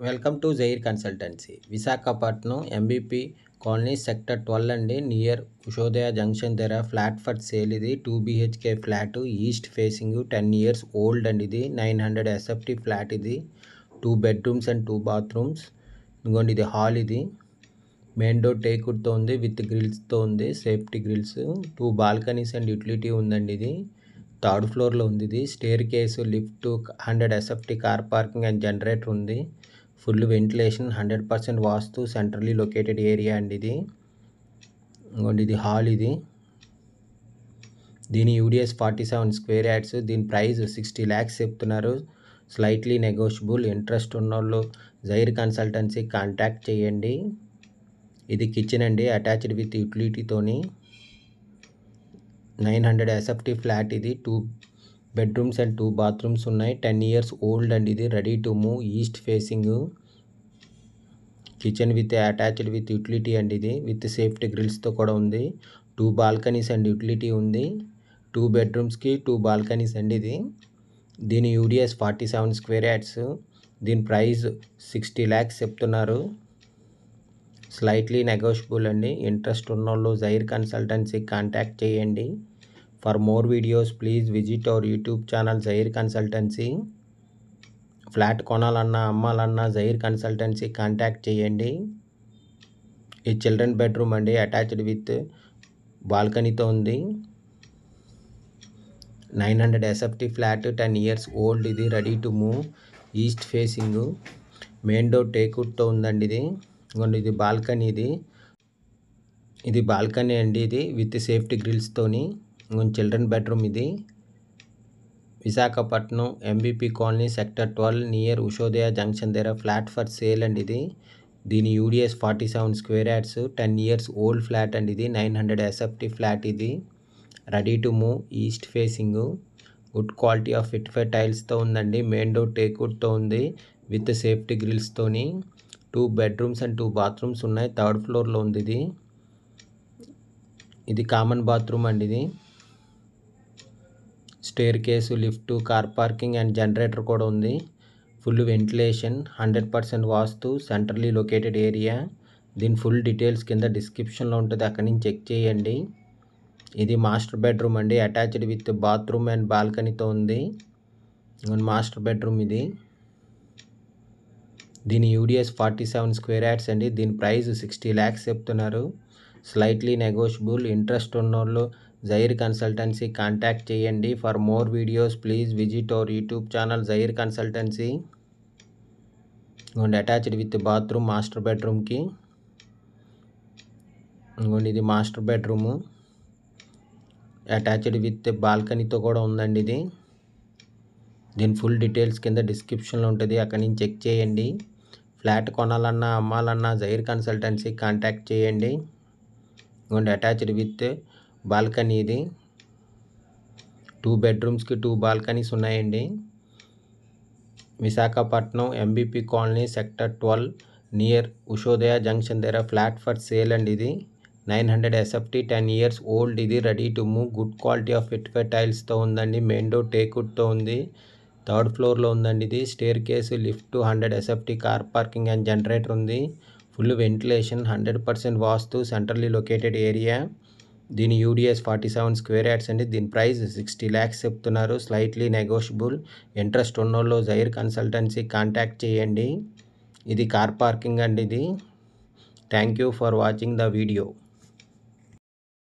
welcome to Jair consultancy Visakhapatnam MBP colony sector twelve అండి near Ushodaya junction దగ్గర flat for sale ఇది two BHK flat east facing ten years old అండి ఇది nine hundred SFT flat ఇది two bedrooms and two bathrooms ఇంకోండి ఇది హాల్ ఇది మెయిన్ డోర్ టేకుడ్తో ఉంది విత్ గ్రిల్స్తో ఉంది safety grills two balconies and utility ఉందండి ఇది థర్డ్ ఫ్లోర్లో ఉంది ఇది staircase lift hundred SFT car parking and generator ఉంది full ventilation hundred percent vastu centrally located area అండి ఇది ఇంకోండి ఇది హాల్ ఇది దీని UDS forty seven square yards దీని ప్రైస్ సిక్స్టీ ల్యాక్స్ చెప్తున్నారు స్లైట్లీ నెగోషియబుల్ ఇంట్రెస్ట్ ఉన్నోళ్ళు జైర్ కన్సల్టెన్సీ కాంటాక్ట్ చేయండి ఇది కిచెన్ అండి అటాచ్డ్ విత్ యూటిలిటీతోని నైన్ హండ్రెడ్ ఎస్ఎఫ్టీ ఫ్లాట్ ఇది two bedrooms and two bathrooms ఉన్నాయి టెన్ ఇయర్స్ ఓల్డ్ అండి ఇది ready to move east facing kitchen with attached with utility అండి ఇది విత్ సేఫ్టీ గ్రిల్స్తో కూడా ఉంది టూ బాల్కనీస్ అండ్ యూటిలిటీ ఉంది టూ బెడ్రూమ్స్కి టూ బాల్కనీస్ అండి ఇది దీని UDS forty seven square yards దీని ప్రైస్ సిక్స్టీ ల్యాక్స్ చెప్తున్నారు స్లైట్లీ నెగోషియబుల్ అండి ఇంట్రెస్ట్ ఉన్నోళ్ళు జైర్ కన్సల్టెన్సీ కాంటాక్ట్ చేయండి for more videos please visit our YouTube channel Jair consultancy flat కొనాలన్నా అమ్మాలన్నా జైర్ కన్సల్టెన్సీ కాంటాక్ట్ చేయండి ఈ చిల్డ్రన్ బెడ్రూమ్ అండి అటాచ్డ్ విత్ బాల్కనీతో ఉంది nine hundred SFT flat ten years old ఇది ready to move east facing main door టేక్వుడ్తో ఉందండి ఇది ఇంకోండి ఇది బాల్కనీ ఇది ఇది బాల్కనీ అండి ఇది విత్ సేఫ్టీ గ్రిల్స్తోని ఇంకొంచెం చిల్డ్రన్ బెడ్రూమ్ ఇది Visakhapatnam MBP colony sector twelve near Ushodaya junction దగ్గర ఫ్లాట్ ఫర్ సేల్ అండి ఇది దీని UDS forty seven square yards ten years old flat అండి ఇది నైన్ హండ్రెడ్ ఎస్ఎఫ్టీ ఫ్లాట్ ఇది ready to move east facing good quality of ఫిట్ఫై టైల్స్తో ఉందండి మెయిన్ డోర్ టేక్వుడ్తో ఉంది విత్ సేఫ్టీ గ్రిల్స్తోని two bedrooms and two bathrooms ఉన్నాయి థర్డ్ ఫ్లోర్లో ఉంది ఇది ఇది కామన్ బాత్రూమ్ అండి ఇది staircase lift car parking and generator కూడా ఉంది full ventilation hundred percent vastu centrally located area దీని ఫుల్ డీటెయిల్స్ కింద డిస్క్రిప్షన్లో ఉంటుంది అక్కడి నుంచి చెక్ చేయండి ఇది మాస్టర్ బెడ్రూమ్ అండి అటాచ్డ్ విత్ బాత్రూమ్ అండ్ బాల్కనీతో ఉంది మాస్టర్ బెడ్రూమ్ ఇది దీని UDS forty seven square yards అండి దీని ప్రైస్ సిక్స్టీ ల్యాక్స్ చెప్తున్నారు స్లైట్లీ నెగోషియబుల్ ఇంట్రెస్ట్ ఉన్నోళ్ళు జైర్ కన్సల్టెన్సీ కాంటాక్ట్ చేయండి for more videos please visit our YouTube channel Jair consultancy ఇంకోండి అటాచ్డ్ విత్ బాత్రూమ్ మాస్టర్ బెడ్రూమ్కి ఇంకోండి ఇది మాస్టర్ బెడ్రూము అటాచ్డ్ విత్ బాల్కనీతో కూడా ఉందండి ఇది దీని ఫుల్ డీటెయిల్స్ కింద డిస్క్రిప్షన్లో ఉంటుంది అక్కడి నుంచి చెక్ చేయండి ఫ్లాట్ కొనాలన్నా అమ్మాలన్నా జైర్ కన్సల్టెన్సీ కాంటాక్ట్ చేయండి ఇంకోండి అటాచ్డ్ విత్ బాల్కనీ ఇది టూ బెడ్రూమ్స్కి టూ బాల్కనీస్ ఉన్నాయండి Visakhapatnam MBP colony sector twelve near Ushodaya junction దగ్గర ఫ్లాట్ ఫర్ సేల్ అండి ఇది nine hundred SFT ten years old ఇది ready to move good quality of ఫిట్ఫై టైల్స్తో ఉందండి మెయిన్ డోర్ టేక్వుడ్తో ఉంది థర్డ్ ఫ్లోర్లో ఉందండి ఇది staircase lift hundred SFT car parking and generator ఉంది full ventilation hundred percent vastu centrally located area దీని UDS forty seven square yards అండి దీని ప్రైస్ సిక్స్టీ ల్యాక్స్ చెప్తున్నారు స్లైట్లీ నెగోషియబుల్ ఇంట్రెస్ట్ ఉన్నోళ్ళు జైర్ కన్సల్టెన్సీ కాంటాక్ట్ చేయండి ఇది కార్ పార్కింగ్ అండి ఇది thank you for watching the video